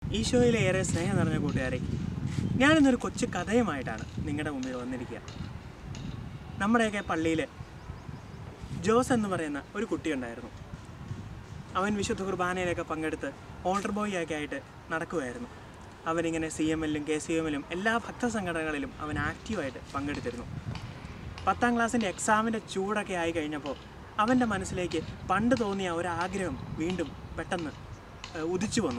ഈശോയിലെ ഏറെ സ്നേഹം നിറഞ്ഞ കൂട്ടുകാരെ ഞാനിന്നൊരു കൊച്ചു കഥയുമായിട്ടാണ് നിങ്ങളുടെ മുമ്പിൽ വന്നിരിക്കുക നമ്മുടെയൊക്കെ പള്ളിയിൽ ജോസ് എന്ന് പറയുന്ന ഒരു കുട്ടിയുണ്ടായിരുന്നു അവൻ വിശുദ്ധ കുർബാനയിലൊക്കെ പങ്കെടുത്ത് ഓൾഡർ ബോയ് ഒക്കെ ആയിട്ട് നടക്കുമായിരുന്നു അവനിങ്ങനെ സി എം എല്ലും കെ സി എമ്മിലും എല്ലാ ഭക്തസംഘടനകളിലും അവൻ ആക്റ്റീവായിട്ട് പങ്കെടുത്തിരുന്നു പത്താം ക്ലാസ്സിൻ്റെ എക്സാമിൻ്റെ ചൂടൊക്കെ ആയി കഴിഞ്ഞപ്പോൾ അവൻ്റെ മനസ്സിലേക്ക് പണ്ട് തോന്നിയ ഒരാഗ്രഹം വീണ്ടും പെട്ടെന്ന് ഏഹ്, ഉദിച്ചു വന്നു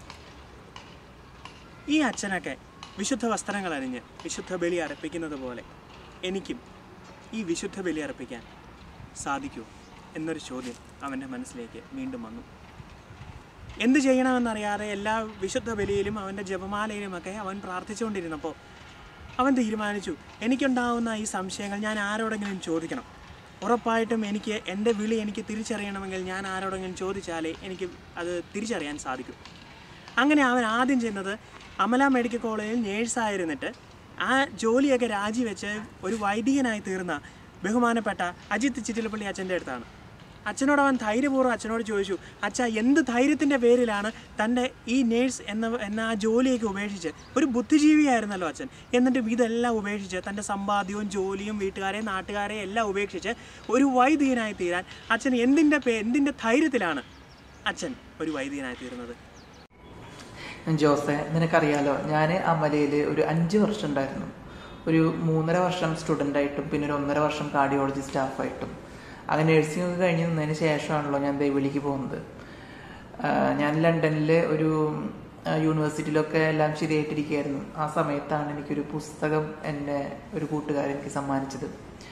ഈ അച്ഛനൊക്കെ വിശുദ്ധ വസ്ത്രങ്ങൾ അണിഞ്ഞ് വിശുദ്ധ ബലി അർപ്പിക്കുന്നത് പോലെ എനിക്കും ഈ വിശുദ്ധ ബലി അർപ്പിക്കാൻ സാധിക്കുമോ എന്നൊരു ചോദ്യം അവൻ്റെ മനസ്സിലേക്ക് വീണ്ടും വന്നു എന്ത് ചെയ്യണമെന്നറിയാതെ എല്ലാ വിശുദ്ധ ബലിയിലും അവൻ്റെ ജപമാലയിലുമൊക്കെ അവൻ പ്രാർത്ഥിച്ചുകൊണ്ടിരുന്നപ്പോൾ അവൻ തീരുമാനിച്ചു എനിക്കുണ്ടാവുന്ന ഈ സംശയങ്ങൾ ഞാൻ ആരോടെങ്കിലും ചോദിക്കണം ഉറപ്പായിട്ടും എനിക്ക് എൻ്റെ വിളി എനിക്ക് തിരിച്ചറിയണമെങ്കിൽ ഞാൻ ആരോടെങ്കിലും ചോദിച്ചാലേ എനിക്ക് അത് തിരിച്ചറിയാൻ സാധിക്കും അങ്ങനെ അവൻ ആദ്യം ചെന്നത് അമല മെഡിക്കൽ കോളേജിൽ നേഴ്സായിരുന്നിട്ട് ആ ജോലിയൊക്കെ രാജിവെച്ച് ഒരു വൈദികനായി തീർന്ന ബഹുമാനപ്പെട്ട അജിത്ത് ചിറ്റിലപ്പള്ളി അച്ഛൻ്റെ അടുത്താണ് അച്ഛനോട് അവൻ ധൈര്യപൂർവ്വം അച്ഛനോട് ചോദിച്ചു അച്ഛ എന്ത് ധൈര്യത്തിൻ്റെ പേരിലാണ് തൻ്റെ ഈ നേഴ്സ് എന്ന എന്ന ആ ജോലിയൊക്കെ ഉപേക്ഷിച്ച് ഒരു ബുദ്ധിജീവിയായിരുന്നല്ലോ അച്ഛൻ എന്നിട്ടും ഇതെല്ലാം ഉപേക്ഷിച്ച് തൻ്റെ സമ്പാദ്യവും ജോലിയും വീട്ടുകാരെയും നാട്ടുകാരെയും എല്ലാം ഉപേക്ഷിച്ച് ഒരു വൈദികനായി തീരാൻ അച്ഛൻ എന്തിൻ്റെ പേ എന്തിൻ്റെ ധൈര്യത്തിലാണ് അച്ഛൻ ഒരു വൈദികനായി തീർന്നത് ജോസെ നിനക്കറിയാലോ ഞാൻ അമലയിൽ ഒരു അഞ്ച് വർഷം ഉണ്ടായിരുന്നു ഒരു മൂന്നര വർഷം സ്റ്റുഡൻ്റ് ആയിട്ടും പിന്നെ ഒരു ഒന്നര വർഷം കാർഡിയോളജി സ്റ്റാഫായിട്ടും അങ്ങനെ നഴ്സിംഗ് ഒക്കെ കഴിഞ്ഞ് നിന്നതിന് ശേഷമാണല്ലോ ഞാൻ ദൈവളിക്ക് പോകുന്നത് ആഹ് ഞാൻ ലണ്ടനിൽ ഒരു ആഹ് യൂണിവേഴ്സിറ്റിയിലൊക്കെ എല്ലാം ശരിയായിട്ടിരിക്കുകയായിരുന്നു ആ സമയത്താണ് എനിക്കൊരു പുസ്തകം എന്നെ ഒരു കൂട്ടുകാരൻ എനിക്ക് സമ്മാനിച്ചത്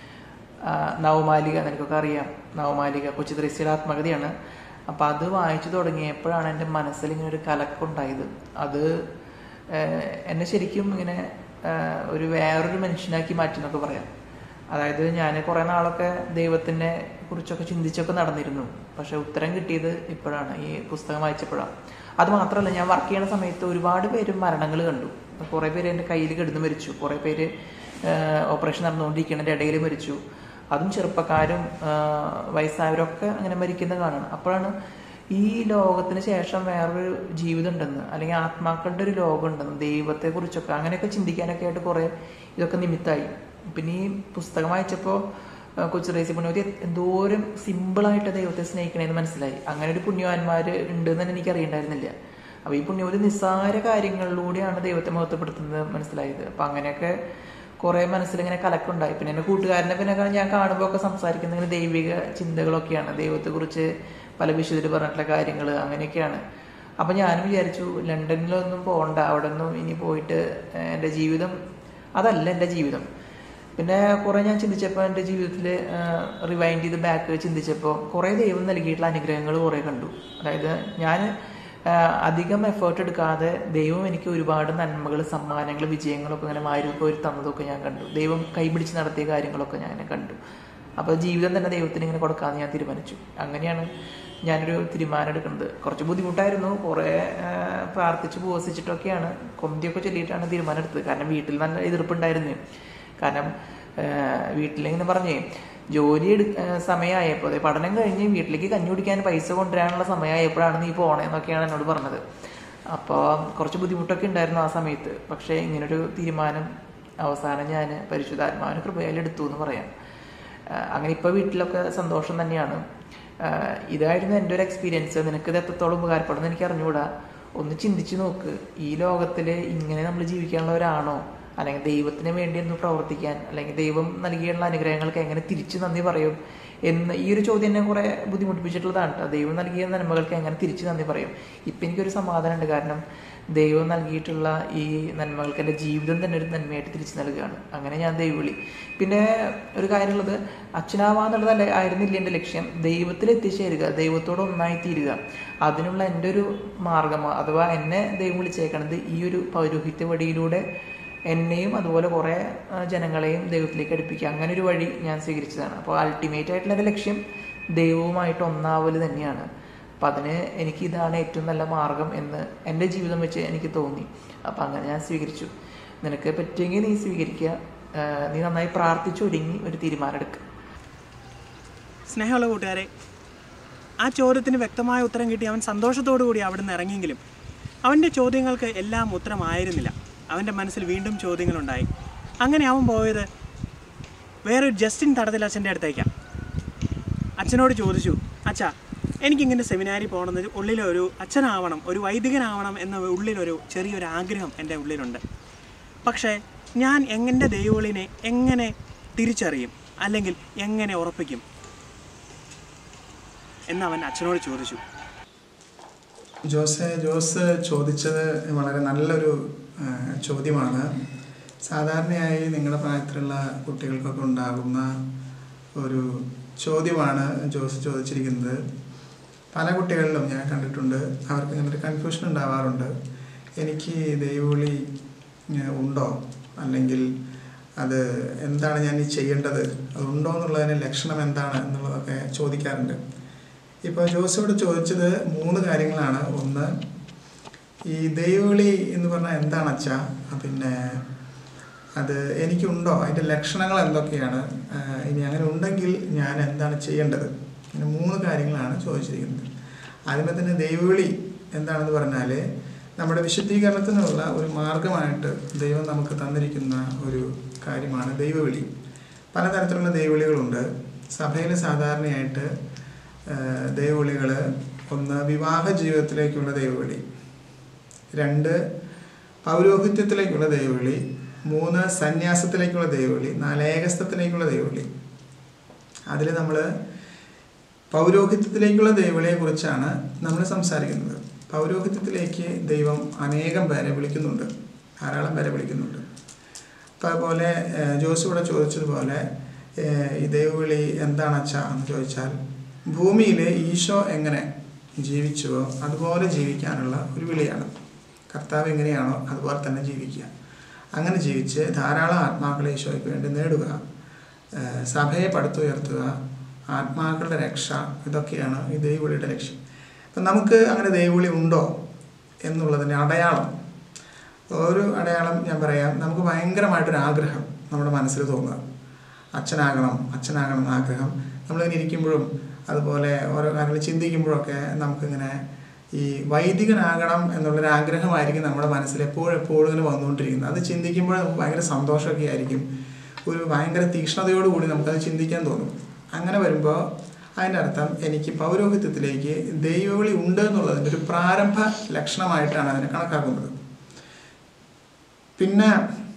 ആഹ് നവമാലിക നിനക്കൊക്കെ അറിയാം നവമാലിക കൊച്ചു ത്രേസ്യയുടെ ആത്മകഥയാണ് അപ്പം അത് വായിച്ചു തുടങ്ങിയപ്പോഴാണ് എൻ്റെ മനസ്സിൽ ഇങ്ങനെ ഒരു കലക്കുണ്ടായത് അത് ആഹ് എന്നെ ശരിക്കും ഇങ്ങനെ ആഹ് ഒരു വേറൊരു മനുഷ്യനാക്കി മാറ്റി എന്നൊക്കെ പറയാം അതായത് ഞാൻ കുറേ നാളൊക്കെ ദൈവത്തിനെ കുറിച്ചൊക്കെ ചിന്തിച്ചൊക്കെ നടന്നിരുന്നു പക്ഷെ ഉത്തരം കിട്ടിയത് ഇപ്പോഴാണ് ഈ പുസ്തകം വായിച്ചപ്പോഴാണ് അത് മാത്രമല്ല ഞാൻ വർക്ക് ചെയ്യുന്ന സമയത്ത് ഒരുപാട് പേര് മരണങ്ങൾ കണ്ടു കുറേ പേര് എൻ്റെ കയ്യിൽ കിടന്ന് മരിച്ചു കുറേ പേര് ഓപ്പറേഷൻ നടന്നുകൊണ്ടിരിക്കുന്നതിൻ്റെ ഇടയിൽ മരിച്ചു അതും ചെറുപ്പക്കാരും ആ, വയസ്സായവരൊക്കെ അങ്ങനെ മരിക്കുന്നത് കാണണം അപ്പോഴാണ് ഈ ലോകത്തിന് ശേഷം വേറൊരു ജീവിതം ഉണ്ടെന്ന് അല്ലെങ്കിൽ ആത്മാക്കളുടെ ഒരു ലോകം ഉണ്ടെന്ന് ദൈവത്തെക്കുറിച്ചൊക്കെ അങ്ങനെയൊക്കെ ചിന്തിക്കാനൊക്കെ ആയിട്ട് കുറേ ഇതൊക്കെ നിമിത്തമായി പിന്നെ ഈ പുസ്തകം വായിച്ചപ്പോൾ കൊച്ചു റേസി പുണ്യവതി എന്തോരം സിമ്പിളായിട്ട് ദൈവത്തെ സ്നേഹിക്കണേന്ന് മനസ്സിലായി അങ്ങനെ ഒരു പുണ്യവാന്മാർ ഉണ്ടെന്ന് തന്നെ എനിക്ക് അറിയണ്ടായിരുന്നില്ല അപ്പൊ ഈ പുണ്യവതി നിസ്സാര കാര്യങ്ങളിലൂടെയാണ് ദൈവത്തെ മഹത്വപ്പെടുത്തുന്നത് മനസ്സിലായത് അപ്പൊ അങ്ങനെയൊക്കെ കുറെ മനസ്സിലിങ്ങനെ കലക്കുണ്ടായി പിന്നെ എന്റെ കൂട്ടുകാരനെ പിന്നെ ഞാൻ കാണുമ്പോൾ ഒക്കെ സംസാരിക്കുന്ന ഇങ്ങനെ ദൈവിക ചിന്തകളൊക്കെയാണ് ദൈവത്തെ കുറിച്ച് പല വിശുദ്ധർ പറഞ്ഞിട്ടുള്ള കാര്യങ്ങൾ അങ്ങനെയൊക്കെയാണ് അപ്പൊ ഞാനും വിചാരിച്ചു ലണ്ടനിലൊന്നും പോകണ്ട അവിടെ ഒന്നും ഇനി പോയിട്ട് ഏഹ്, എൻ്റെ ജീവിതം അതല്ല എൻ്റെ ജീവിതം പിന്നെ കുറെ ഞാൻ ചിന്തിച്ചപ്പോൾ എൻ്റെ ജീവിതത്തിൽ റിവൈൻഡ് ചെയ്ത് ബാക്ക് ചിന്തിച്ചപ്പോൾ കുറെ ദൈവം നൽകിയിട്ടുള്ള അനുഗ്രഹങ്ങൾ കുറെ കണ്ടു അതായത് ഞാൻ അധികം എഫേർട്ട് എടുക്കാതെ ദൈവം എനിക്ക് ഒരുപാട് നന്മകൾ സമ്മാനങ്ങൾ വിജയങ്ങളൊക്കെ ഇങ്ങനെ മാരിപ്പോയി തന്നതൊക്കെ ഞാൻ കണ്ടു ദൈവം കൈപിടിച്ച് നടത്തിയ കാര്യങ്ങളൊക്കെ ഞാൻ ഇങ്ങനെ കണ്ടു അപ്പോൾ ജീവിതം തന്നെ ദൈവത്തിന് ഇങ്ങനെ കൊടുക്കാമെന്ന് ഞാൻ തീരുമാനിച്ചു അങ്ങനെയാണ് ഞാനൊരു തീരുമാനം എടുക്കുന്നത് കുറച്ച് ബുദ്ധിമുട്ടായിരുന്നു കുറേ ആ, പ്രാർത്ഥിച്ച് ഉപവസിച്ചിട്ടൊക്കെയാണ് കൊന്തിയൊക്കെ ചൊല്ലിയിട്ടാണ് തീരുമാനം എടുത്തത് കാരണം വീട്ടിൽ നല്ല എതിർപ്പുണ്ടായിരുന്നു കാരണം വീട്ടിലിങ്ങനെ പറഞ്ഞേ ജോലി എടു സമയമായപ്പോൾ അതെ പഠനം കഴിഞ്ഞ് വീട്ടിലേക്ക് കഞ്ഞി കുടിക്കാൻ പൈസ കൊണ്ടുവരാനുള്ള സമയമായപ്പോഴാണ് നീ പോണേന്നൊക്കെയാണ് എന്നോട് പറഞ്ഞത് അപ്പോൾ കുറച്ച് ബുദ്ധിമുട്ടൊക്കെ ഉണ്ടായിരുന്നു ആ സമയത്ത് പക്ഷേ ഇങ്ങനൊരു തീരുമാനം അവസാനം ഞാൻ പരിശുദ്ധാത്മാവിന് കൃപയാൽ എടുത്തു എന്ന് പറയാം ആഹ് അങ്ങനെ ഇപ്പോൾ വീട്ടിലൊക്കെ സന്തോഷം തന്നെയാണ് ആഹ് ഇതായിരുന്നു എൻ്റെ ഒരു എക്സ്പീരിയൻസ് നിനക്ക് ഇത് എത്രത്തോളം ഉപകാരപ്പെടുമെന്ന് എനിക്ക് അറിഞ്ഞുകൂടാ ഒന്ന് ചിന്തിച്ചു നോക്ക് ഈ ലോകത്തിൽ ഇങ്ങനെ നമ്മൾ ജീവിക്കാനുള്ളവരാണോ അല്ലെങ്കിൽ ദൈവത്തിന് വേണ്ടി ഒന്ന് പ്രവർത്തിക്കാൻ അല്ലെങ്കിൽ ദൈവം നൽകിയുള്ള അനുഗ്രഹങ്ങൾക്ക് എങ്ങനെ തിരിച്ചു നന്ദി പറയും എന്ന് ഈ ഒരു ചോദ്യം എന്നെ കുറെ ബുദ്ധിമുട്ടിപ്പിച്ചിട്ടുള്ളതാണ് കേട്ടോ ദൈവം നൽകിയ നന്മകൾക്ക് എങ്ങനെ തിരിച്ചു നന്ദി പറയും ഇപ്പം എനിക്കൊരു സമാധാനമുണ്ട് കാരണം ദൈവം നൽകിയിട്ടുള്ള ഈ നന്മകൾക്ക് എൻ്റെ ജീവിതം തന്നെ ഒരു നന്മയായിട്ട് തിരിച്ചു നൽകുകയാണ് അങ്ങനെ ഞാൻ ദൈവവിളി പിന്നെ ഒരു കാര്യമുള്ളത് അച്ഛനാവാന്നുള്ളതല്ല ആയിരുന്നില്ല എൻ്റെ ലക്ഷ്യം ദൈവത്തിൽ എത്തിച്ചേരുക ദൈവത്തോട് ഒന്നായി തീരുക അതിനുള്ള എൻ്റെ ഒരു മാർഗം അഥവാ എന്നെ ദൈവം വിളിച്ചേക്കണത് ഈ ഒരു പൗരോഹിത്യ വഴിയിലൂടെ എന്നെയും അതുപോലെ കുറേ ആ, ജനങ്ങളെയും ദൈവത്തിലേക്ക് അടുപ്പിക്കുക അങ്ങനെ ഒരു വഴി ഞാൻ സ്വീകരിച്ചതാണ് അപ്പോൾ അൾട്ടിമേറ്റ് ആയിട്ടുള്ള എൻ്റെ ലക്ഷ്യം ദൈവവുമായിട്ട് ഒന്നാവൽ തന്നെയാണ് അപ്പം അതിന് എനിക്ക് ഇതാണ് ഏറ്റവും നല്ല മാർഗം എന്ന് എൻ്റെ ജീവിതം വെച്ച് എനിക്ക് തോന്നി അപ്പം അങ്ങനെ ഞാൻ സ്വീകരിച്ചു നിനക്ക് പറ്റുമെങ്കിൽ നീ സ്വീകരിക്കുക ആ, നീ നന്നായി പ്രാർത്ഥിച്ചൊരുങ്ങി ഒരു തീരുമാനം എടുക്കുക സ്നേഹമുള്ള കൂട്ടുകാരെ ആ ചോദ്യത്തിന് വ്യക്തമായ ഉത്തരം കിട്ടി അവൻ സന്തോഷത്തോടു കൂടി അവിടെ നിന്ന് ഇറങ്ങിയെങ്കിലും അവൻ്റെ ചോദ്യങ്ങൾക്ക് എല്ലാം ഉത്തരമായിരുന്നില്ല അവൻ്റെ മനസ്സിൽ വീണ്ടും ചോദ്യങ്ങളുണ്ടായി അങ്ങനെ അവൻ പോയത് വേറൊരു ജസ്റ്റിൻ തടത്തിൽ അച്ഛൻ്റെ അടുത്തേക്കാണ് അച്ഛനോട് ചോദിച്ചു അച്ഛാ എനിക്കിങ്ങനെ സെമിനാരി പോകണമെന്ന് ഉള്ളിലൊരു അച്ഛനാവണം ഒരു വൈദികനാവണം എന്ന ഉള്ളിലൊരു ചെറിയൊരു ആഗ്രഹം എൻ്റെ ഉള്ളിലുണ്ട് പക്ഷേ ഞാൻ എൻ്റെ ദൈവവിളിനെ എങ്ങനെ തിരിച്ചറിയും അല്ലെങ്കിൽ എങ്ങനെ ഉറപ്പിക്കും എന്നവൻ അച്ഛനോട് ചോദിച്ചു ജോസ് ജോസ് ചോദിച്ചത് വളരെ നല്ലൊരു ആ, ചോദ്യമാണ് സാധാരണയായി നിങ്ങളുടെ പ്രായത്തിലുള്ള കുട്ടികൾക്കൊക്കെ ഉണ്ടാകുന്ന ഒരു ചോദ്യമാണ് ജോസ് ചോദിച്ചിരിക്കുന്നത് പല കുട്ടികളിലും ഞാൻ കണ്ടിട്ടുണ്ട് അവർക്ക് ഇങ്ങനെ ഒരു കൺഫ്യൂഷൻ ഉണ്ടാവാറുണ്ട് എനിക്ക് ദൈവവിളി ഏ, ഉണ്ടോ അല്ലെങ്കിൽ അത് എന്താണ് ഞാൻ ഈ ചെയ്യേണ്ടത് അതുണ്ടോ എന്നുള്ളതിന് ലക്ഷണം എന്താണ് എന്നുള്ളതൊക്കെ ചോദിക്കാറുണ്ട് ഇപ്പോൾ ജോസോട് ചോദിച്ചത് മൂന്ന് കാര്യങ്ങളാണ് ഒന്ന് ഈ ദൈവവിളി എന്ന് പറഞ്ഞാൽ എന്താണ് അച്ഛാ പിന്നെ അത് എനിക്കുണ്ടോ അതിൻ്റെ ലക്ഷണങ്ങൾ എന്തൊക്കെയാണ് ആ, ഇനി അങ്ങനെ ഉണ്ടെങ്കിൽ ഞാൻ എന്താണ് ചെയ്യേണ്ടത് ഇങ്ങനെ മൂന്ന് കാര്യങ്ങളാണ് ചോദിച്ചിരിക്കുന്നത് ആദ്യമേ തന്നെ ദൈവവിളി എന്താണെന്ന് പറഞ്ഞാൽ നമ്മുടെ വിശുദ്ധീകരണത്തിനുള്ള ഒരു മാർഗമായിട്ട് ദൈവം നമുക്ക് തന്നിരിക്കുന്ന ഒരു കാര്യമാണ് ദൈവവിളി പലതരത്തിലുള്ള ദൈവവിളികളുണ്ട് സഭയിൽ സാധാരണയായിട്ട് ദൈവവിളികൾ ഒന്ന് വിവാഹ ജീവിതത്തിലേക്കുള്ള ദൈവവിളി രണ്ട് പൗരോഹിത്യത്തിലേക്കുള്ള ദൈവവിളി മൂന്ന് സന്യാസത്തിലേക്കുള്ള ദൈവവിളി നാല് ഏകസ്ഥത്തിലേക്കുള്ള ദൈവവിളി അതിൽ നമ്മൾ പൗരോഹിത്യത്തിലേക്കുള്ള ദൈവവിളിയെ കുറിച്ചാണ് നമ്മൾ സംസാരിക്കുന്നത് പൗരോഹിത്യത്തിലേക്ക് ദൈവം അനേകം പേരെ വിളിക്കുന്നുണ്ട് ധാരാളം പേരെ വിളിക്കുന്നുണ്ട് അപ്പോൾ അതുപോലെ ഏഹ്, ജോസ് ഇവിടെ ചോദിച്ചതുപോലെ ഏഹ്, ഈ ദൈവവിളി എന്താണ് അച്ഛാ എന്ന് ചോദിച്ചാൽ ഭൂമിയിൽ ഈശോ എങ്ങനെ ജീവിച്ചുവോ അതുപോലെ ജീവിക്കാനുള്ള ഒരു വിളിയാണ് കർത്താവ് എങ്ങനെയാണോ അതുപോലെ തന്നെ ജീവിക്കുക അങ്ങനെ ജീവിച്ച് ധാരാളം ആത്മാക്കളെ ഈശോയ്ക്ക് വേണ്ടി നേടുക ഏഹ്, സഭയെ പടുത്തുയർത്തുക ആത്മാക്കളുടെ രക്ഷ ഇതൊക്കെയാണ് ഈ ദൈവവിളിയുടെ ലക്ഷ്യം അപ്പം നമുക്ക് അങ്ങനെ ദൈവവിളി ഉണ്ടോ എന്നുള്ളതിൻ്റെ അടയാളം ഒരു അടയാളം ഞാൻ പറയാം നമുക്ക് ഭയങ്കരമായിട്ടൊരു ആഗ്രഹം നമ്മുടെ മനസ്സിൽ തോന്നുക അച്ഛനാകണം അച്ഛനാകണം എന്ന ആഗ്രഹം നമ്മളിങ്ങനെ ഇരിക്കുമ്പോഴും അതുപോലെ ഓരോ കാര്യങ്ങൾ ചിന്തിക്കുമ്പോഴൊക്കെ നമുക്കിങ്ങനെ ഈ വൈദികനാകണം എന്നുള്ളൊരു ആഗ്രഹമായിരിക്കും നമ്മുടെ മനസ്സിൽ എപ്പോഴും എപ്പോഴും ഇങ്ങനെ വന്നുകൊണ്ടിരിക്കുന്നത് അത് ചിന്തിക്കുമ്പോൾ നമുക്ക് ഭയങ്കര സന്തോഷമൊക്കെ ആയിരിക്കും ഒരു ഭയങ്കര തീക്ഷ്ണതയോടുകൂടി നമുക്കത് ചിന്തിക്കാൻ തോന്നും അങ്ങനെ വരുമ്പോൾ അതിൻ്റെ അർത്ഥം എനിക്ക് പൗരോഹിത്യത്തിലേക്ക് ദൈവവിളി ഉണ്ട് എന്നുള്ളതിൻ്റെ ഒരു പ്രാരംഭ ലക്ഷണമായിട്ടാണ് അതിനെ കണക്കാക്കുന്നത് പിന്നെ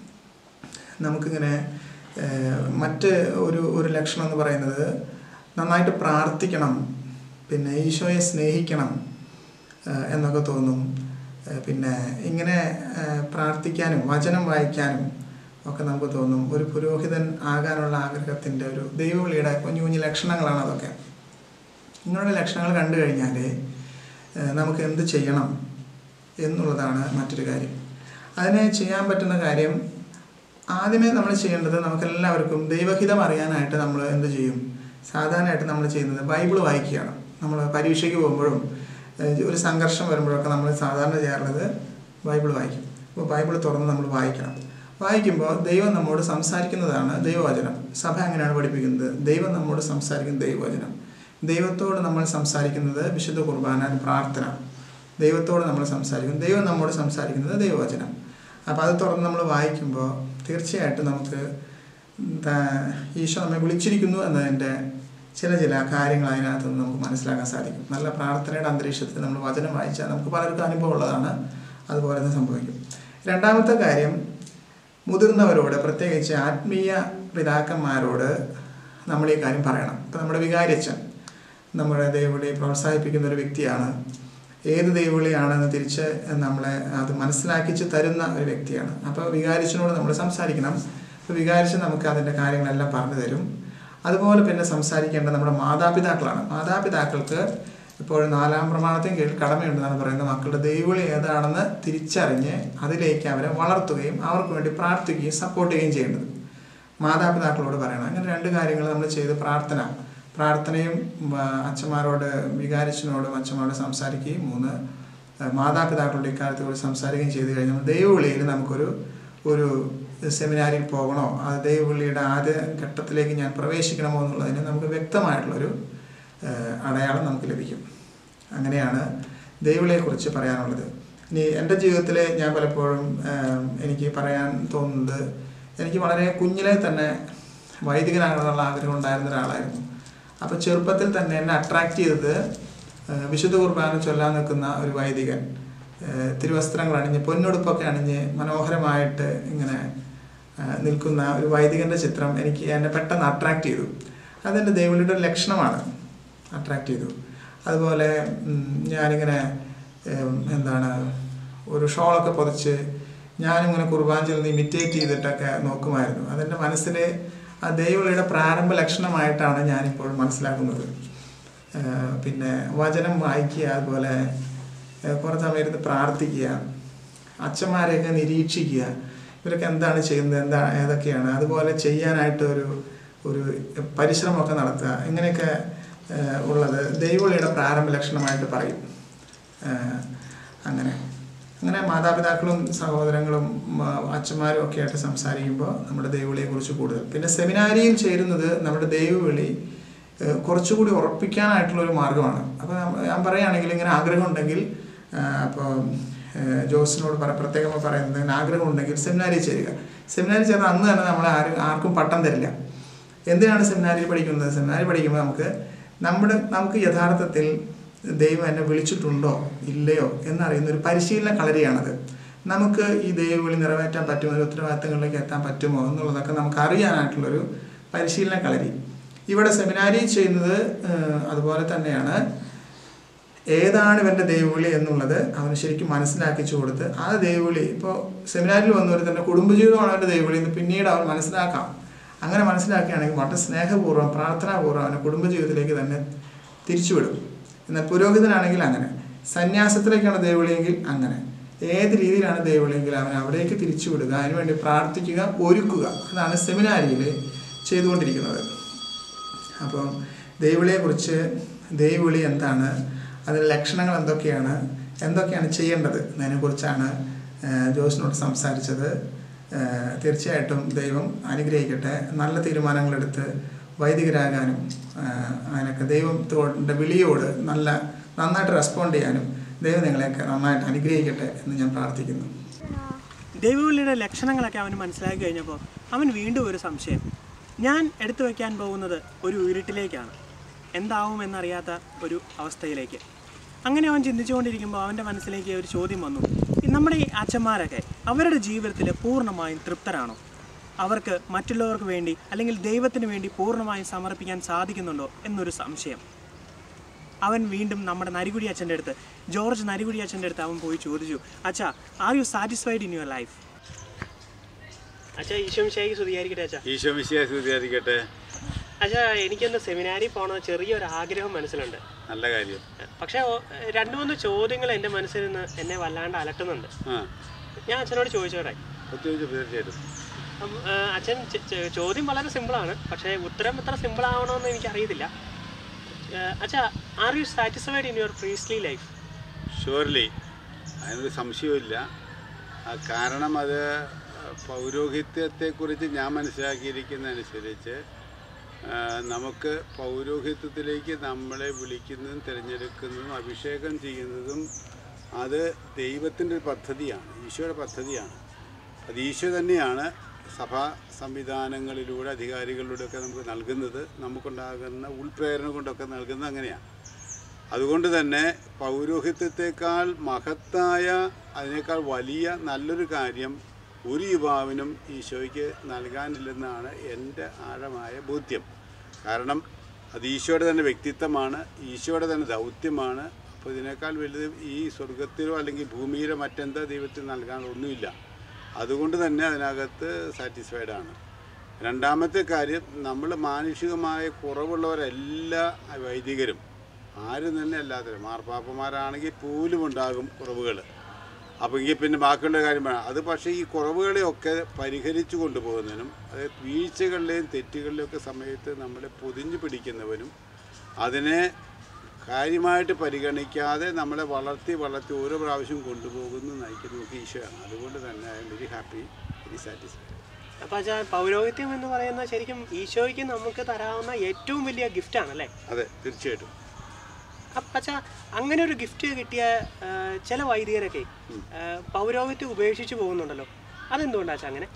നമുക്കിങ്ങനെ ഏഹ്, മറ്റ് ഒരു ഒരു ലക്ഷണം എന്ന് പറയുന്നത് നന്നായിട്ട് പ്രാർത്ഥിക്കണം പിന്നെ ഈശോയെ സ്നേഹിക്കണം ഏഹ്, എന്നൊക്കെ തോന്നും ഏഹ്, പിന്നെ ഇങ്ങനെ ഏഹ്, പ്രാർത്ഥിക്കാനും വചനം വായിക്കാനും ഒക്കെ നമുക്ക് തോന്നും ഒരു പുരോഹിതൻ ആകാനുള്ള ആഗ്രഹത്തിൻ്റെ ഒരു ദൈവവിളിയുടെ കുഞ്ഞു കുഞ്ഞു ലക്ഷണങ്ങളാണ് അതൊക്കെ ഇങ്ങനെയുള്ള ലക്ഷണങ്ങൾ കണ്ടു കഴിഞ്ഞാൽ ഏഹ്, നമുക്ക് എന്ത് ചെയ്യണം എന്നുള്ളതാണ് മറ്റൊരു കാര്യം അതിനെ ചെയ്യാൻ പറ്റുന്ന കാര്യം ആദ്യമേ നമ്മൾ ചെയ്യേണ്ടത് നമുക്കെല്ലാവർക്കും ദൈവഹിതം അറിയാനായിട്ട് നമ്മൾ എന്ത് ചെയ്യും സാധാരണയായിട്ട് നമ്മൾ ചെയ്യുന്നത് ബൈബിൾ വായിക്കുകയാണ് നമ്മൾ പരീക്ഷയ്ക്ക് പോകുമ്പോഴും ഏഹ്, ഒരു സംഘർഷം വരുമ്പോഴൊക്കെ നമ്മൾ സാധാരണ ചെയ്യാറുള്ളത് ബൈബിൾ വായിക്കും അപ്പോൾ ബൈബിൾ തുറന്ന് നമ്മൾ വായിക്കണം വായിക്കുമ്പോൾ ദൈവം നമ്മോട് സംസാരിക്കുന്നതാണ് ദൈവവചനം സഭ അങ്ങനെയാണ് പഠിപ്പിക്കുന്നത് ദൈവം നമ്മോട് സംസാരിക്കുന്ന ദൈവവചനം ദൈവത്തോട് നമ്മൾ സംസാരിക്കുന്നത് വിശുദ്ധ കുർബാന പ്രാർത്ഥന ദൈവത്തോട് നമ്മൾ സംസാരിക്കുന്നു ദൈവം നമ്മോട് സംസാരിക്കുന്നത് ദൈവവചനം അപ്പോൾ അത് തുറന്ന് നമ്മൾ വായിക്കുമ്പോൾ തീർച്ചയായിട്ടും നമുക്ക് ത- ഈശോ നമ്മെ വിളിച്ചിരിക്കുന്നു എന്നതിൻ്റെ ചില ചില കാര്യങ്ങൾ അതിനകത്ത് നിന്ന് നമുക്ക് മനസ്സിലാക്കാൻ സാധിക്കും നല്ല പ്രാർത്ഥനയുടെ അന്തരീക്ഷത്തിൽ നമ്മൾ വചനം വായിച്ചാൽ നമുക്ക് പലർക്കും അനുഭവം ഉള്ളതാണ് അതുപോലെ തന്നെ സംഭവിക്കും രണ്ടാമത്തെ കാര്യം മുതിർന്നവരോട് പ്രത്യേകിച്ച് ആത്മീയ പിതാക്കന്മാരോട് നമ്മൾ ഈ കാര്യം പറയണം ഇപ്പം നമ്മുടെ വികാരിയച്ഛൻ നമ്മുടെ ദൈവവിളി പ്രോത്സാഹിപ്പിക്കുന്ന ഒരു വ്യക്തിയാണ് ഏത് ദൈവവിളിയാണെന്ന് തിരിച്ച് നമ്മളെ അത് മനസ്സിലാക്കിച്ച് തരുന്ന ഒരു വ്യക്തിയാണ് അപ്പോൾ വികാരിച്ചനോട് നമ്മൾ സംസാരിക്കണം അപ്പോൾ വികാരിച്ചൻ നമുക്ക് അതിൻ്റെ കാര്യങ്ങളെല്ലാം പറഞ്ഞു തരും അതുപോലെ പിന്നെ സംസാരിക്കേണ്ട നമ്മുടെ മാതാപിതാക്കളാണ് മാതാപിതാക്കൾക്ക് ഇപ്പോൾ നാലാം പ്രമാണത്തിന് കീഴിൽ കടമയുണ്ടെന്നാണ് പറയുന്നത് മക്കളുടെ ദൈവവിളി ഏതാണെന്ന് തിരിച്ചറിഞ്ഞ് അതിലേക്ക് അവരെ വളർത്തുകയും അവർക്ക് വേണ്ടി പ്രാർത്ഥിക്കുകയും സപ്പോർട്ട് ചെയ്യുകയും ചെയ്യേണ്ടത് മാതാപിതാക്കളോട് പറയണം അങ്ങനെ രണ്ട് കാര്യങ്ങൾ നമ്മൾ ചെയ്ത് പ്രാർത്ഥന പ്രാർത്ഥനയും ആ, അച്ഛന്മാരോട് വികാരിച്ചനോടും അച്ഛന്മാരോട് സംസാരിക്കുകയും മൂന്ന് ആ, മാതാപിതാക്കളുടെ ഇക്കാര്യത്തെ കൂടി സംസാരിക്കുകയും ചെയ്ത് കഴിഞ്ഞാൽ ദൈവവിളിയിൽ നമുക്കൊരു ഒരു സെമിനാരിൽ പോകണോ ആ ദൈവവിളിയുടെ ആദ്യ ഘട്ടത്തിലേക്ക് ഞാൻ പ്രവേശിക്കണമോ എന്നുള്ളതിന് നമുക്ക് വ്യക്തമായിട്ടുള്ളൊരു ആ, അടയാളം നമുക്ക് ലഭിക്കും അങ്ങനെയാണ് ദൈവവിളിയെക്കുറിച്ച് പറയാനുള്ളത് ഇനി എൻ്റെ ജീവിതത്തിൽ ഞാൻ പലപ്പോഴും ആം, എനിക്ക് പറയാൻ തോന്നുന്നത് എനിക്ക് വളരെ കുഞ്ഞിലെ തന്നെ വൈദികനാകണമെന്നുള്ള ആഗ്രഹം ഉണ്ടായിരുന്ന ഒരാളായിരുന്നു അപ്പോൾ ചെറുപ്പത്തിൽ തന്നെ എന്നെ അട്രാക്റ്റ് ചെയ്തത് ആ, വിശുദ്ധ കുർബാന ചൊല്ലാൻ നിൽക്കുന്ന ഒരു വൈദികൻ ആ, തിരുവസ്ത്രങ്ങൾ അണിഞ്ഞ് പൊന്നുടുപ്പൊക്കെ അണിഞ്ഞ് മനോഹരമായിട്ട് ഇങ്ങനെ ആ, നിൽക്കുന്ന ഒരു വൈദികന്റെ ചിത്രം എനിക്ക് എന്നെ പെട്ടെന്ന് അട്രാക്റ്റ് ചെയ്തു അതെൻ്റെ ദൈവങ്ങളുടെ ഒരു ലക്ഷണമാണ് അട്രാക്റ്റ് ചെയ്തു അതുപോലെ ഉം, ഞാനിങ്ങനെ ഉം, എന്താണ് ഒരു ഷോളൊക്കെ പൊതിച്ച് ഞാനിങ്ങനെ കുർബാന ചെല്ലുന്ന ഇമിറ്റേറ്റ് ചെയ്തിട്ടൊക്കെ നോക്കുമായിരുന്നു അതെൻ്റെ മനസ്സിൽ ആ ദൈവങ്ങളുടെ പ്രാരംഭ ലക്ഷണമായിട്ടാണ് ഞാനിപ്പോൾ മനസ്സിലാക്കുന്നത് ആ, പിന്നെ വചനം വായിക്കുക അതുപോലെ ആ, കുറച്ച് സമയം ഇരുന്ന് പ്രാർത്ഥിക്കുക അച്ഛന്മാരെയൊക്കെ നിരീക്ഷിക്കുക ഇവരൊക്കെ എന്താണ് ചെയ്യുന്നത് എന്താ ഏതൊക്കെയാണ് അതുപോലെ ചെയ്യാനായിട്ട് ഒരു ഒരു പരിശ്രമമൊക്കെ നടത്തുക ഇങ്ങനെയൊക്കെ ആ, ഉള്ളത് ദൈവവിളിയുടെ പ്രാരംഭ ലക്ഷണമായിട്ട് പറയും ആ, അങ്ങനെ അങ്ങനെ മാതാപിതാക്കളും സഹോദരങ്ങളും മ, അച്ഛന്മാരും ഒക്കെ ആയിട്ട് സംസാരിക്കുമ്പോൾ നമ്മുടെ ദൈവവിളിയെക്കുറിച്ച് കൂടുതൽ പിന്നെ സെമിനാരിയിൽ ചേരുന്നത് നമ്മുടെ ദൈവവിളി ഏഹ്, കുറച്ചുകൂടി ഉറപ്പിക്കാനായിട്ടുള്ള ഒരു മാർഗ്ഗമാണ് അപ്പോൾ ഞാൻ പറയുകയാണെങ്കിൽ ഇങ്ങനെ ആഗ്രഹം ഉണ്ടെങ്കിൽ അപ്പോൾ ജോസിനോട് പറ പ്രത്യേകമായി പറയുന്നത് ഇങ്ങനെ ആഗ്രഹം ഉണ്ടെങ്കിൽ സെമിനാരിയിൽ ചേരുക സെമിനാരിൽ ചേർന്ന് അന്ന് തന്നെ നമ്മൾ ആരും ആർക്കും പട്ടം തരില്ല എന്തിനാണ് സെമിനാരിയിൽ പഠിക്കുന്നത് സെമിനാരിൽ പഠിക്കുമ്പോൾ നമുക്ക് നമ്മുടെ നമുക്ക് യഥാർത്ഥത്തിൽ ദൈവം എന്നെ വിളിച്ചിട്ടുണ്ടോ ഇല്ലയോ എന്നറിയുന്ന ഒരു പരിശീലന കളരിയാണത് നമുക്ക് ഈ ദൈവവിളി നിറവേറ്റാൻ പറ്റുമോ ഒരു ഉത്തരവാദിത്തങ്ങളിലേക്ക് എത്താൻ പറ്റുമോ എന്നുള്ളതൊക്കെ നമുക്ക് അറിയാനായിട്ടുള്ളൊരു പരിശീലന കളരി ഇവിടെ സെമിനാരി ചെയ്യുന്നത് ഏഹ്, അതുപോലെ തന്നെയാണ് ഏതാണ് ഇവൻ്റെ ദൈവവിളി എന്നുള്ളത് അവന് ശരിക്കും മനസ്സിലാക്കിച്ചു കൊടുത്ത് ആ ദൈവവിളി ഇപ്പോൾ സെമിനാരിൽ വന്നവർ തന്നെ കുടുംബജീവിതമാണ് അവൻ്റെ ദൈവവിളി എന്ന് പിന്നീട് അവൻ മനസ്സിലാക്കാം അങ്ങനെ മനസ്സിലാക്കുകയാണെങ്കിൽ വളരെ സ്നേഹപൂർവ്വം പ്രാർത്ഥനാപൂർവ്വം അവനെ കുടുംബജീവിതത്തിലേക്ക് തന്നെ തിരിച്ചുവിടും എന്നാൽ പുരോഹിതനാണെങ്കിൽ അങ്ങനെ സന്യാസത്തിലേക്കാണ് ദൈവവിളിയെങ്കിൽ അങ്ങനെ ഏത് രീതിയിലാണ് ദൈവവിളിയെങ്കിൽ അവനെ അവിടേക്ക് തിരിച്ചുവിടുക അതിനുവേണ്ടി പ്രാർത്ഥിക്കുക ഒരുക്കുക അതാണ് സെമിനാരിയിൽ ചെയ്തുകൊണ്ടിരിക്കുന്നത് അപ്പം ദൈവവിളിയെക്കുറിച്ച് ദൈവവിളി എന്താണ് അതിൻ്റെ ലക്ഷണങ്ങൾ എന്തൊക്കെയാണ് എന്തൊക്കെയാണ് ചെയ്യേണ്ടത് എന്നതിനെക്കുറിച്ചാണ് ആ, ജോസിനോട് സംസാരിച്ചത് ആ, തീർച്ചയായിട്ടും ദൈവം അനുഗ്രഹിക്കട്ടെ നല്ല തീരുമാനങ്ങളെടുത്ത് വൈദികരാകാനും ആ, അങ്ങനെയൊക്കെ ദൈവത്തോടെ വിളിയോട് നല്ല നന്നായിട്ട് റെസ്പോണ്ട് ചെയ്യാനും ദൈവം നിങ്ങളെയൊക്കെ നന്നായിട്ട് അനുഗ്രഹിക്കട്ടെ എന്ന് ഞാൻ പ്രാർത്ഥിക്കുന്നു ദൈവവിളിയുടെ ലക്ഷണങ്ങളൊക്കെ അവന് മനസ്സിലാക്കി കഴിഞ്ഞപ്പോൾ അവൻ വീണ്ടും ഒരു സംശയം ഞാൻ എടുത്തു വയ്ക്കാൻ പോകുന്നത് ഒരു ഇരുട്ടിലേക്കാണ് എന്താവും എന്നറിയാത്ത ഒരു അവസ്ഥയിലേക്ക് അങ്ങനെ അവൻ ചിന്തിച്ചുകൊണ്ടിരിക്കുമ്പോൾ അവൻ്റെ മനസ്സിലേക്ക് ഒരു ചോദ്യം വന്നു ഈ നമ്മുടെ ഈ അച്ഛന്മാരൊക്കെ അവരുടെ ജീവിതത്തിൽ പൂർണ്ണമായും തൃപ്തരാണോ അവർക്ക് മറ്റുള്ളവർക്ക് വേണ്ടി അല്ലെങ്കിൽ ദൈവത്തിന് വേണ്ടി പൂർണ്ണമായും സമർപ്പിക്കാൻ സാധിക്കുന്നുണ്ടോ എന്നൊരു സംശയം അവൻ വീണ്ടും നമ്മുടെ നരികുടി അച്ഛൻ്റെ അടുത്ത് ജോർജ് നരികുടി അച്ഛൻ്റെ അടുത്ത് അവൻ പോയി ചോദിച്ചു അച്ഛാ are you satisfied in your life അച്ഛാ ഈശോ മിശിഹായിക്ക് സ്തുതിയായിരിക്കട്ടെ അച്ഛാ ഈശോ മിശിയെ സ്തുതിയായിരിക്കട്ടെ അച്ഛാ എനിക്കൊന്ന് സെമിനാരിൽ പോകണമെന്ന് ചെറിയൊരു ആഗ്രഹം മനസ്സിലുണ്ട് നല്ല കാര്യം പക്ഷേ ഓ- രണ്ട് മൂന്ന് ചോദ്യങ്ങൾ എൻ്റെ മനസ്സിൽ നിന്ന് എന്നെ വല്ലാണ്ട് അലട്ടുന്നുണ്ട് ആ ഞാൻ അച്ഛനോട് ചോദിച്ചോട്ടെ പ്രത്യേകിച്ച് തീർച്ചയായിട്ടും അപ്പം, ആ, അച്ഛൻ ചെ- ചെ- ചോദ്യം വളരെ സിമ്പിളാണ് പക്ഷേ ഉത്തരം എത്ര സിമ്പിൾ ആവണമെന്ന് എനിക്കറിയത്തില്ല ആ, അച്ഛാ are you satisfied in your priestly life surely അതിനൊരു സംശയമില്ല ആ കാരണം അത് പൗരോഹിത്യത്തെക്കുറിച്ച് ഞാൻ മനസ്സിലാക്കിയിരിക്കുന്നതനുസരിച്ച് ആ, നമുക്ക് പൗരോഹിത്യത്തിലേക്ക് നമ്മളെ വിളിക്കുന്നതും തിരഞ്ഞെടുക്കുന്നതും അഭിഷേകം ചെയ്യുന്നതും അത് ദൈവത്തിൻ്റെ ഒരു പദ്ധതിയാണ് ഈശോയുടെ പദ്ധതിയാണ് അത് ഈശോ തന്നെയാണ് സഭാ സംവിധാനങ്ങളിലൂടെ അധികാരികളിലൂടെയൊക്കെ നമുക്ക് നൽകുന്നത് നമുക്കുണ്ടാകുന്ന ഉൾപ്രേരണ കൊണ്ടൊക്കെ നൽകുന്നത് അങ്ങനെയാണ് അതുകൊണ്ട് തന്നെ പൗരോഹിത്യത്തെക്കാൾ മഹത്തായ അതിനേക്കാൾ വലിയ നല്ലൊരു കാര്യം ഒരു യുവാവിനും ഈശോയ്ക്ക് നൽകാനില്ലെന്നാണ് എൻ്റെ ആഴമായ ബോധ്യം കാരണം അത് ഈശോയുടെ തന്നെ വ്യക്തിത്വമാണ് ഈശോയുടെ തന്നെ ദൗത്യമാണ് അപ്പോൾ ഇതിനേക്കാൾ വലുത് ഈ സ്വർഗത്തിലോ അല്ലെങ്കിൽ ഭൂമിയിലോ മറ്റെന്താ ദൈവത്തിന് നൽകാൻ ഒന്നുമില്ല അതുകൊണ്ട് തന്നെ അതിനകത്ത് സാറ്റിസ്ഫൈഡ് ആണ് രണ്ടാമത്തെ കാര്യം നമ്മൾ മാനുഷികമായ കുറവുള്ളവരെല്ലാ വൈദികരും ആരും തന്നെ അല്ലാത്തവരും മാർപ്പാപ്പന്മാരാണെങ്കിൽ പോലും ഉണ്ടാകും കുറവുകൾ അപ്പോൾ എങ്കിൽ പിന്നെ ബാക്കിയുള്ള കാര്യം വേണം അത് പക്ഷേ ഈ കുറവുകളെയൊക്കെ പരിഹരിച്ചു കൊണ്ടുപോകുന്നതിനും അതായത് വീഴ്ചകളിലെയും തെറ്റുകളിലെയും ഒക്കെ സമയത്ത് നമ്മളെ പൊതിഞ്ഞു പിടിക്കുന്നവനും അതിനെ കാര്യമായിട്ട് പരിഗണിക്കാതെ നമ്മളെ വളർത്തി വളർത്തി ഓരോ പ്രാവശ്യം കൊണ്ടുപോകുന്നു നയിക്കുന്നതൊക്കെ ഈശോയാണ് അതുകൊണ്ട് തന്നെ I am very happy very satisfied അപ്പോൾ അച്ഛാ പൗരോഹിത്യം എന്ന് പറയുന്നത് ശരിക്കും ഈശോയ്ക്ക് നമുക്ക് തരാവുന്ന ഏറ്റവും വലിയ ഗിഫ്റ്റാണ് അല്ലേ അതെ തീർച്ചയായിട്ടും അപ്പ- അച്ഛാ അങ്ങനെ ഒരു ഗിഫ്റ്റ് കിട്ടിയ ആ, ചില വൈദികരൊക്കെ ആ, പൗരോഹിത്യം ഉപേക്ഷിച്ച് പോകുന്നുണ്ടല്ലോ അതെന്തുകൊണ്ടാ അച്ഛാ അങ്ങനെ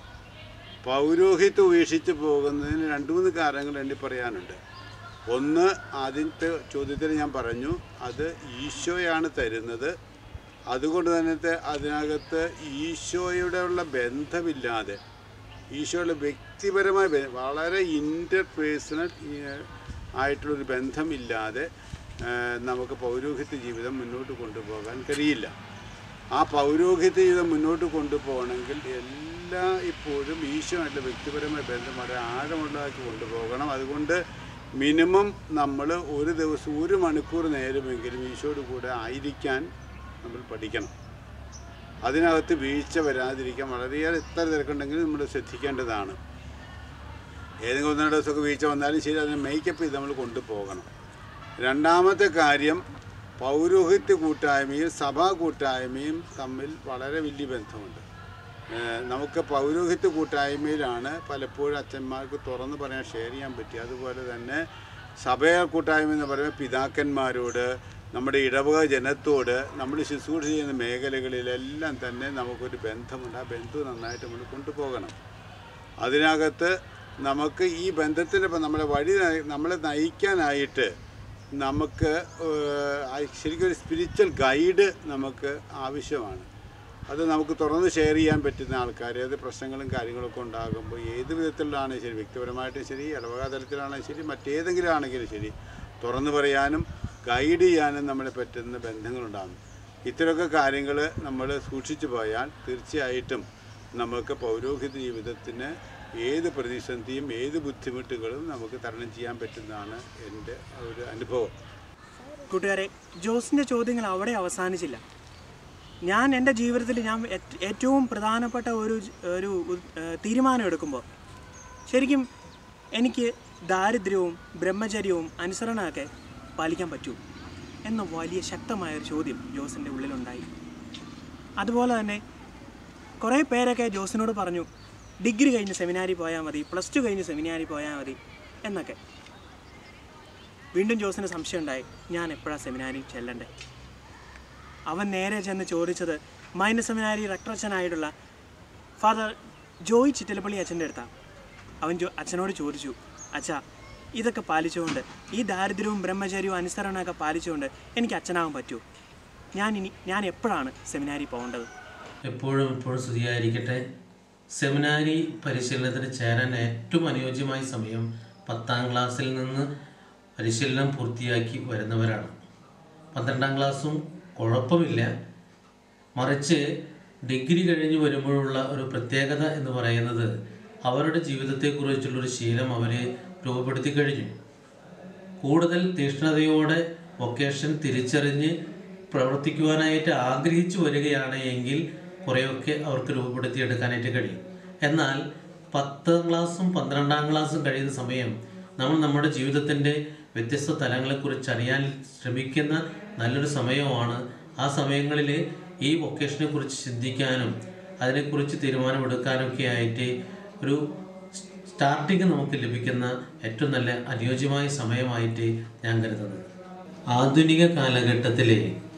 പൗരോഹിത്യം ഉപേക്ഷിച്ച് പോകുന്നതിന് രണ്ട് മൂന്ന് കാരണങ്ങൾ എണ്ണി പറയാനുണ്ട് ഒന്ന് ആദ്യത്തെ ചോദ്യത്തിൽ ഞാൻ പറഞ്ഞു അത് ഈശോയാണ് തരുന്നത് അതുകൊണ്ട് തന്നെ അതിനകത്ത് ഈശോയുടെ ഉള്ള ബന്ധമില്ലാതെ ഈശോയുടെ വ്യക്തിപരമായ ബ- വളരെ ഇൻ്റർപേഴ്സണൽ ആയിട്ടുള്ളൊരു ബന്ധമില്ലാതെ ആ, നമുക്ക് പൗരോഹിത്യ ജീവിതം മുന്നോട്ട് കൊണ്ടുപോകാൻ കഴിയില്ല ആ പൗരോഹിത്യ ജീവിതം മുന്നോട്ട് കൊണ്ടുപോകണമെങ്കിൽ എല്ലാ ഇപ്പോഴും ഈശോയായിട്ടുള്ള വ്യക്തിപരമായ ബന്ധം വളരെ ആഴമുള്ളതാക്കി കൊണ്ടുപോകണം അതുകൊണ്ട് മിനിമം നമ്മൾ ഒരു ദിവസം ഒരു മണിക്കൂർ നേരമെങ്കിലും ഈശോയോട് കൂടെ ആയിരിക്കാൻ നമ്മൾ പഠിക്കണം അതിനകത്ത് വീഴ്ച വരാതിരിക്കാൻ വളരെയേറെ എത്ര തിരക്കുണ്ടെങ്കിലും നമ്മൾ ശ്രദ്ധിക്കേണ്ടതാണ് ഏതെങ്കിലും ഒന്നര ദിവസമൊക്കെ വീഴ്ച വന്നാലും ശരി അതിനെ മേക്കപ്പ് ചെയ്ത് നമ്മൾ കൊണ്ടുപോകണം രണ്ടാമത്തെ കാര്യം പൗരോഹിത്യ കൂട്ടായ്മയും സഭാ കൂട്ടായ്മയും തമ്മിൽ വളരെ വലിയ ബന്ധമുണ്ട് ഏഹ് നമുക്ക് പൗരോഹിത്യ കൂട്ടായ്മയിലാണ് പലപ്പോഴും അച്ഛന്മാർക്ക് തുറന്ന് പറയാൻ ഷെയർ ചെയ്യാൻ പറ്റി അതുപോലെ തന്നെ സഭയ കൂട്ടായ്മ എന്ന് പറയുമ്പോൾ പിതാക്കന്മാരോട് നമ്മുടെ ഇടവക ജനത്തോട് നമ്മൾ ശുശ്രൂഷ ചെയ്യുന്ന മേഖലകളിലെല്ലാം തന്നെ നമുക്കൊരു ബന്ധമുണ്ട് ആ ബന്ധം നന്നായിട്ട് നമ്മൾ കൊണ്ടുപോകണം അതിനകത്ത് നമുക്ക് ഈ ബന്ധത്തിൻ്റെ ഇപ്പം നമ്മളെ വഴി നയി- നമ്മളെ നയിക്കാനായിട്ട് നമുക്ക് ഏഹ്, ആ ശരിക്കും ഒരു സ്പിരിച്വൽ ഗൈഡ് നമുക്ക് ആവശ്യമാണ് അത് നമുക്ക് തുറന്ന് ഷെയർ ചെയ്യാൻ പറ്റുന്ന ആൾക്കാർ അത് പ്രശ്നങ്ങളും കാര്യങ്ങളൊക്കെ ഉണ്ടാകുമ്പോൾ ഏത് വിധത്തിലാണ് ശരി വ്യക്തിപരമായിട്ടും ശരി ഇടവക തലത്തിലാണെങ്കിലും ശരി മറ്റേതെങ്കിലും ആണെങ്കിലും ശരി തുറന്നു പറയാനും ഗൈഡ് ചെയ്യാനും നമ്മളെ പറ്റുന്ന ബന്ധങ്ങളുണ്ടാകും ഇത്തരമൊക്കെ കാര്യങ്ങൾ നമ്മൾ സൂക്ഷിച്ചു പോയാൽ തീർച്ചയായിട്ടും നമുക്ക് പൗരോഹിത ജീവിതത്തിന് ഏത് പ്രതിസന്ധിയും ഏത് ബുദ്ധിമുട്ടുകളും നമുക്ക് തരണം ചെയ്യാൻ പറ്റുന്നതാണ് എൻ്റെ ഒരു അനുഭവം കൂട്ടുകാരെ ജോസിൻ്റെ ചോദ്യങ്ങൾ അവിടെ അവസാനിച്ചില്ല ഞാൻ എൻ്റെ ജീവിതത്തിൽ ഞാൻ ഏറ്റ് ഏറ്റവും പ്രധാനപ്പെട്ട ഒരു ജ- ഒരു ഉ- ഏഹ് തീരുമാനം എടുക്കുമ്പോൾ ശരിക്കും എനിക്ക് ദാരിദ്ര്യവും ബ്രഹ്മചര്യവും അനുസരണമൊക്കെ പാലിക്കാൻ പറ്റൂ എന്ന വലിയ ശക്തമായൊരു ചോദ്യം ജോസിൻ്റെ ഉള്ളിലുണ്ടായി അതുപോലെ തന്നെ കുറേ പേരൊക്കെ ജോസിനോട് പറഞ്ഞു ഡിഗ്രി കഴിഞ്ഞ് സെമിനാരി പോയാൽ മതി പ്ലസ് ടു കഴിഞ്ഞ് സെമിനാരി പോയാൽ മതി എന്നൊക്കെ വീണ്ടും ജോസിന് സംശയം ഉണ്ടായി ഞാൻ എപ്പോഴാണ് സെമിനാരി ചെല്ലണ്ടേ അവൻ നേരെ ചെന്ന് ചോദിച്ചത് മൈന സെമിനാരി റക്ടറച്ചനായിട്ടുള്ള ഫാദർ ജോയ് ചിറ്റലപ്പള്ളി അച്ഛൻ്റെ അടുത്താണ് അവൻ ജോ അച്ഛനോട് ചോദിച്ചു അച്ഛാ ഇതൊക്കെ പാലിച്ചുകൊണ്ട് ഈ ദാരിദ്ര്യവും ബ്രഹ്മചര്യവും അനുസരണമൊക്കെ പാലിച്ചുകൊണ്ട് എനിക്ക് അച്ഛനാവാൻ പറ്റുമോ ഞാൻ ഇനി ഞാൻ എപ്പോഴാണ് സെമിനാരി പോകേണ്ടത് എപ്പോഴും എപ്പോഴും സ്തുതിയായിരിക്കട്ടെ സെമിനാരി പരിശീലനത്തിന് ചേരാൻ ഏറ്റവും അനുയോജ്യമായ സമയം പത്താം ക്ലാസ്സിൽ നിന്ന് പരിശീലനം പൂർത്തിയാക്കി വരുന്നവരാണ് പന്ത്രണ്ടാം ക്ലാസ്സും കുഴപ്പമില്ല മറിച്ച് ഡിഗ്രി കഴിഞ്ഞ് വരുമ്പോഴുള്ള ഒരു പ്രത്യേകത എന്ന് പറയുന്നത് അവരുടെ ജീവിതത്തെക്കുറിച്ചുള്ളൊരു ശീലം അവരെ രൂപപ്പെടുത്തി കഴിഞ്ഞു കൂടുതൽ തീക്ഷ്ണതയോടെ വൊക്കേഷൻ തിരിച്ചറിഞ്ഞ് പ്രവർത്തിക്കുവാനായിട്ട് ആഗ്രഹിച്ചു വരികയാണ് എങ്കിൽ കുറേയൊക്കെ അവർക്ക് രൂപപ്പെടുത്തിയെടുക്കാനായിട്ട് കഴിയും എന്നാൽ പത്താം ക്ലാസ്സും പന്ത്രണ്ടാം ക്ലാസ്സും കഴിയുന്ന സമയം നമ്മൾ നമ്മുടെ ജീവിതത്തിൻ്റെ വ്യത്യസ്ത തലങ്ങളെക്കുറിച്ച് അറിയാൻ ശ്രമിക്കുന്ന നല്ലൊരു സമയമാണ് ആ സമയങ്ങളിൽ ഈ വൊക്കേഷനെ കുറിച്ച് ചിന്തിക്കാനും അതിനെക്കുറിച്ച് തീരുമാനമെടുക്കാനൊക്കെ ആയിട്ട് ഒരു സ്റ്റാർട്ടിങ് നമുക്ക് ലഭിക്കുന്ന ഏറ്റവും നല്ല അനുയോജ്യമായ സമയമായിട്ട് ഞാൻ കരുതുന്നത് ആധുനിക കാലഘട്ടത്തിലെ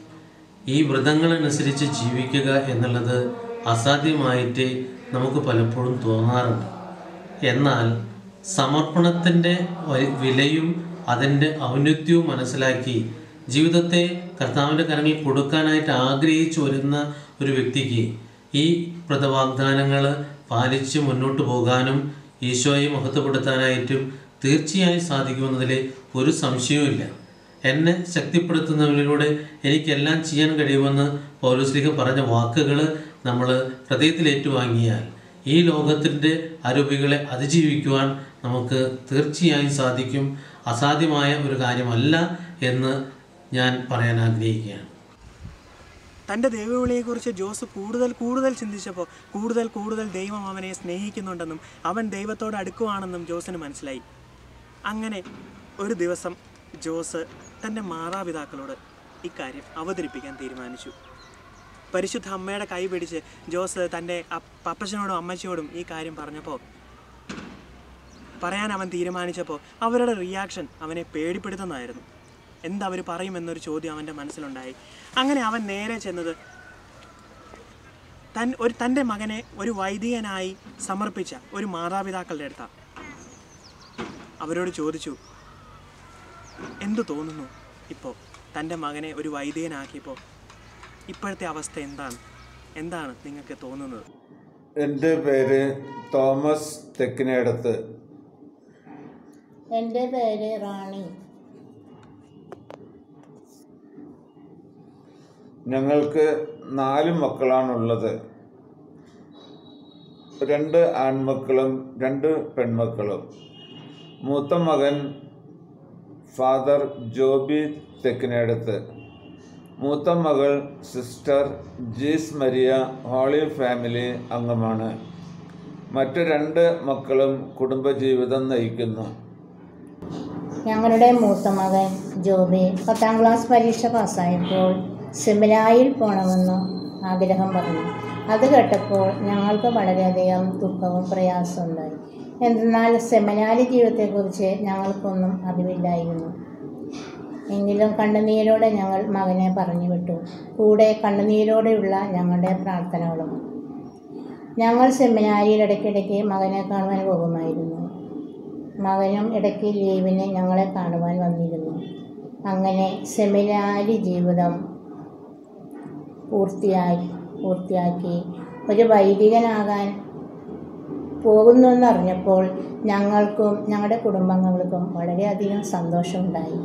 ഈ വ്രതങ്ങളനുസരിച്ച് ജീവിക്കുക എന്നുള്ളത് അസാധ്യമായിട്ട് നമുക്ക് പലപ്പോഴും തോന്നാറുണ്ട് എന്നാൽ സമർപ്പണത്തിൻ്റെ വ- വിലയും അതിൻ്റെ ഔന്നത്യവും മനസ്സിലാക്കി ജീവിതത്തെ കർത്താവിൻ്റെ കരങ്ങളിൽ കൊടുക്കാനായിട്ട് ആഗ്രഹിച്ചു വരുന്ന ഒരു വ്യക്തിക്ക് ഈ വ്രതവാഗ്ദാനങ്ങൾ പാലിച്ച് മുന്നോട്ട് പോകാനും ഈശോയെ മഹത്വപ്പെടുത്താനായിട്ടും തീർച്ചയായും സാധിക്കുമെന്നതിൽ ഒരു സംശയവുമില്ല എന്നെ ശക്തിപ്പെടുത്തുന്നവരിലൂടെ എനിക്കെല്ലാം ചെയ്യാൻ കഴിയുമെന്ന് പൗലോസ്ലിഹ പറഞ്ഞ വാക്കുകൾ നമ്മൾ ഹൃദയത്തിൽ ഏറ്റുവാങ്ങിയാൽ ഈ ലോകത്തിൻ്റെ അരൂപികളെ അതിജീവിക്കുവാൻ നമുക്ക് തീർച്ചയായും സാധിക്കും അസാധ്യമായ ഒരു കാര്യമല്ല എന്ന് ഞാൻ പറയാൻ ആഗ്രഹിക്കുകയാണ് തൻ്റെ ദൈവവിളിയെക്കുറിച്ച് ജോസ് കൂടുതൽ കൂടുതൽ ചിന്തിച്ചപ്പോൾ കൂടുതൽ കൂടുതൽ ദൈവം അവനെ സ്നേഹിക്കുന്നുണ്ടെന്നും അവൻ ദൈവത്തോട് അടുക്കുവാണെന്നും ജോസിന് മനസ്സിലായി അങ്ങനെ ഒരു ദിവസം ജോസ് തൻ്റെ മാതാപിതാക്കളോട് ഇക്കാര്യം അവതരിപ്പിക്കാൻ തീരുമാനിച്ചു പരിശുദ്ധ അമ്മയുടെ കൈ പിടിച്ച് ജോസ് തൻ്റെ അപ്പ- അപ്പച്ചനോടും അമ്മച്ചിയോടും ഈ കാര്യം പറഞ്ഞപ്പോൾ പറയാൻ അവൻ തീരുമാനിച്ചപ്പോൾ അവരുടെ റിയാക്ഷൻ അവനെ പേടിപ്പെടുത്തുന്നതായിരുന്നു എന്തവർ പറയുമെന്നൊരു ചോദ്യം അവൻ്റെ മനസ്സിലുണ്ടായി അങ്ങനെ അവൻ നേരെ ചെന്നത് തൻ ഒരു തൻ്റെ മകനെ ഒരു വൈദികനായി സമർപ്പിച്ച ഒരു മാതാപിതാക്കളുടെ അടുത്താണ് അവരോട് ചോദിച്ചു എന്തു തോന്നുന്നു ഇപ്പോൾ തൻ്റെ മകനെ ഒരു വൈദികനാക്കിയപ്പോൾ ഇപ്പോഴത്തെ അവസ്ഥ എന്താണ് എന്താണ് നിങ്ങൾക്ക് തോന്നുന്നത് എൻ്റെ പേര് തോമസ് തെക്കിനേടത്ത് എൻ്റെ പേര് റാണി ഞങ്ങൾക്ക് നാല് മക്കളാണുള്ളത് രണ്ട് ആൺമക്കളും രണ്ട് പെൺമക്കളും മൂത്ത മകൻ ഫാദർ ജോബി തെക്കിനേടത്ത് മൂത്ത മകൾ sister Jees Maria Holy Family അംഗമാണ് മറ്റ് രണ്ട് മക്കളും കുടുംബജീവിതം നയിക്കുന്നു ഞങ്ങളുടെ മൂത്ത മകൻ ജോബി പത്താം ക്ലാസ് പരീക്ഷ പാസ്സായപ്പോൾ സെമിനായിൽ പോകണമെന്ന് ആഗ്രഹം പറഞ്ഞു അത് കേട്ടപ്പോൾ ഞങ്ങൾക്ക് വളരെയധികം ദുഃഖവും പ്രയാസവും ഉണ്ടായി എന്തെന്നാൽ സെമിനാരി ജീവിതത്തെക്കുറിച്ച് ഞങ്ങൾക്കൊന്നും അറിവില്ലായിരുന്നു എങ്കിലും കണ്ണുനീരോടെ ഞങ്ങൾ മകനെ പറഞ്ഞു വിട്ടു കൂടെ കണ്ണുനീരോടെയുള്ള ഞങ്ങളുടെ പ്രാർത്ഥനകളും ഞങ്ങൾ സെമിനാരിയിൽ ഇടയ്ക്കിടയ്ക്ക് മകനെ കാണുവാൻ പോകുമായിരുന്നു മകനും ഇടയ്ക്ക് ലീവിന് ഞങ്ങളെ കാണുവാൻ വന്നിരുന്നു അങ്ങനെ സെമിനാരി ജീവിതം പൂർത്തിയായി പൂർത്തിയാക്കി ഒരു വൈദികനാകാൻ പോകുന്നുവെന്നറിഞ്ഞപ്പോൾ ഞങ്ങൾക്കും ഞങ്ങളുടെ കുടുംബാംഗങ്ങൾക്കും വളരെയധികം സന്തോഷമുണ്ടായി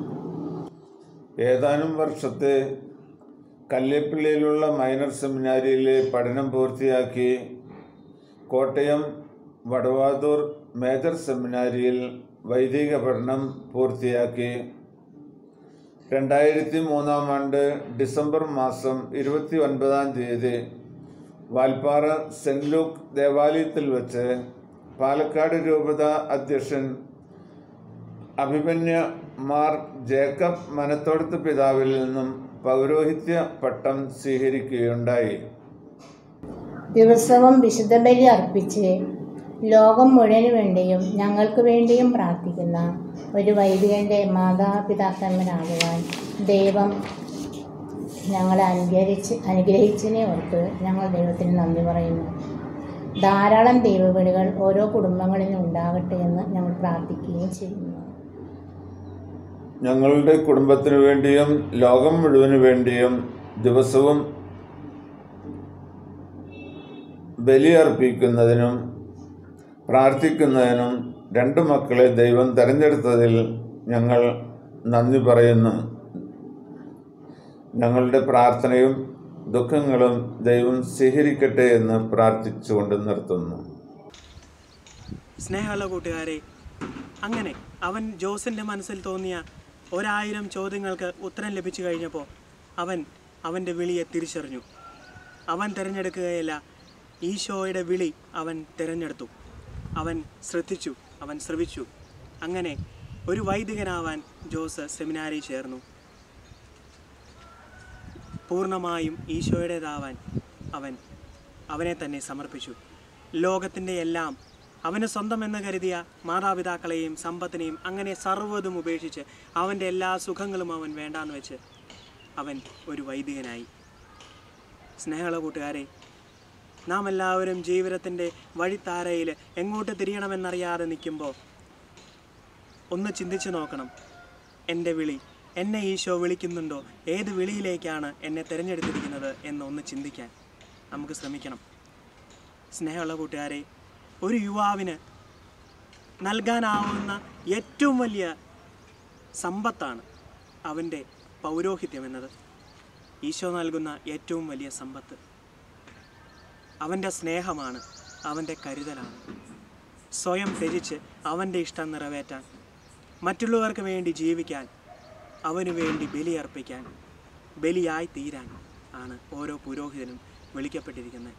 ഏതാനും വർഷത്തെ കല്ലേപ്പിള്ളിയിലുള്ള മൈനർ സെമിനാരിയിലെ പഠനം പൂർത്തിയാക്കി കോട്ടയം വടവാതൂർ മേജർ സെമിനാരിയിൽ വൈദിക പഠനം പൂർത്തിയാക്കി രണ്ടായിരത്തി മൂന്നാം ആണ്ട് ഡിസംബർ മാസം ഇരുപത്തി ഒൻപതാം തീയതി വാൽപ്പാറ സെൻറ് ലൂക്ക് ദേവാലയത്തിൽ വെച്ച് പാലക്കാട് രൂപത അധ്യക്ഷൻ അഭിമന്യ മാർ ജേക്കബ് മനത്തോടത്ത് പിതാവിൽ നിന്നും പൗരോഹിത്യ പട്ടം സ്വീകരിക്കുകയുണ്ടായി ദിവസവും വിശുദ്ധ ബലി അർപ്പിച്ച് ലോകം മുഴുവന് വേണ്ടിയും ഞങ്ങൾക്ക് വേണ്ടിയും പ്രാർത്ഥിക്കുന്ന ഒരു വൈദികൻ്റെ മാതാപിതാക്കന്മാരാകുവാൻ ദൈവം ഞങ്ങളെ അനുഗ്രഹിച്ച് അനുഗ്രഹിച്ചതിനെ ഓർത്ത് ഞങ്ങൾ ദൈവത്തിന് നന്ദി പറയുന്നു ധാരാളം ദൈവവിളികൾ ഓരോ കുടുംബങ്ങളിലും ഉണ്ടാകട്ടെ എന്ന് ഞങ്ങൾ പ്രാർത്ഥിക്കുകയും ചെയ്യുന്നു ഞങ്ങളുടെ കുടുംബത്തിനു വേണ്ടിയും ലോകം മുഴുവനു വേണ്ടിയും ദിവസവും ബലിയർപ്പിക്കുന്നതിനും പ്രാർത്ഥിക്കുന്നതിനും രണ്ട് മക്കളെ ദൈവം തെരഞ്ഞെടുത്തതിൽ ഞങ്ങൾ നന്ദി പറയുന്നു ഞങ്ങളുടെ പ്രാർത്ഥനയും ദുഃഖങ്ങളും ദൈവം സ്വീകരിക്കട്ടെ എന്ന് പ്രാർത്ഥിച്ചുകൊണ്ട് നിർത്തുന്നു സ്നേഹമുള്ള കൂട്ടുകാരെ അങ്ങനെ അവൻ ജോസിൻ്റെ മനസ്സിൽ തോന്നിയ ഒരായിരം ചോദ്യങ്ങൾക്ക് ഉത്തരം ലഭിച്ചു കഴിഞ്ഞപ്പോൾ അവൻ അവൻ്റെ വിളിയെ തിരിച്ചറിഞ്ഞു അവൻ തിരഞ്ഞെടുക്കുകയല്ല ഈശോയുടെ വിളി അവൻ തിരഞ്ഞെടുത്തു അവൻ ശ്രദ്ധിച്ചു അവൻ ശ്രവിച്ചു അങ്ങനെ ഒരു വൈദികനാവാൻ ജോസ് സെമിനാരി ചേർന്നു പൂർണ്ണമായും ഈശോയുടേതാവാൻ അവൻ അവനെ തന്നെ സമർപ്പിച്ചു ലോകത്തിൻ്റെ എല്ലാം അവന് സ്വന്തമെന്ന് കരുതിയ മാതാപിതാക്കളെയും സമ്പത്തിനെയും അങ്ങനെ സർവ്വതും ഉപേക്ഷിച്ച് അവൻ്റെ എല്ലാ സുഖങ്ങളും അവൻ വേണ്ടാന്ന് വെച്ച് അവൻ ഒരു വൈദികനായി സ്നേഹമുള്ള കൂട്ടുകാരെ നാം എല്ലാവരും ജീവിതത്തിൻ്റെ വഴിത്താരയിൽ എങ്ങോട്ട് തിരിയണമെന്നറിയാതെ നിൽക്കുമ്പോൾ ഒന്ന് ചിന്തിച്ചു നോക്കണം എൻ്റെ വിളി എന്നെ ഈശോ വിളിക്കുന്നുണ്ടോ ഏത് വിളിയിലേക്കാണ് എന്നെ തിരഞ്ഞെടുത്തിരിക്കുന്നത് എന്ന് ഒന്ന് ചിന്തിക്കാൻ നമുക്ക് ശ്രമിക്കണം സ്നേഹമുള്ള കൂട്ടുകാരെ ഒരു യുവാവിന് നൽകാനാവുന്ന ഏറ്റവും വലിയ സമ്പത്താണ് അവൻ്റെ പൗരോഹിത്യം എന്നത് ഈശോ നൽകുന്ന ഏറ്റവും വലിയ സമ്പത്ത് അവൻ്റെ സ്നേഹമാണ് അവൻ്റെ കരുതലാണ് സ്വയം ത്യജിച്ച് അവൻ്റെ ഇഷ്ടം നിറവേറ്റാൻ മറ്റുള്ളവർക്ക് വേണ്ടി ജീവിക്കാൻ അവനു വേണ്ടി ബലിയർപ്പിക്കാൻ ബലിയായി തീരാൻ ആണ് ഓരോ പുരോഹിതനും വിളിക്കപ്പെട്ടിരിക്കുന്നത്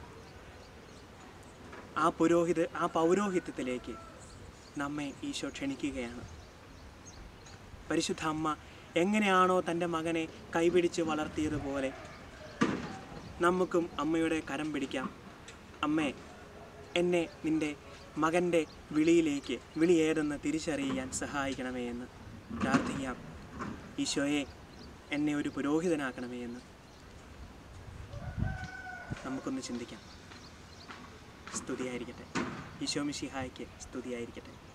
ആ പുരോഹിത ആ പൗരോഹിത്യത്തിലേക്ക് നമ്മെ ഈശോ ക്ഷണിക്കുകയാണ് പരിശുദ്ധ അമ്മ എങ്ങനെയാണോ തൻ്റെ മകനെ കൈപിടിച്ച് വളർത്തിയതുപോലെ നമുക്കും അമ്മയുടെ കരം പിടിക്കാം അമ്മേ എന്നെ നിൻ്റെ മകൻ്റെ വിളിയിലേക്ക് വിളി ഏതെന്ന് തിരിച്ചറിയാൻ സഹായിക്കണമേ എന്ന് പ്രാർത്ഥിക്കാം ഈശോയെ എന്നെ ഒരു പുരോഹിതനാക്കണമേ എന്ന് നമുക്കൊന്ന് ചിന്തിക്കാം സ്തുതിയായിരിക്കട്ടെ ഈശോ മിശിഹായ്ക്ക് സ്തുതിയായിരിക്കട്ടെ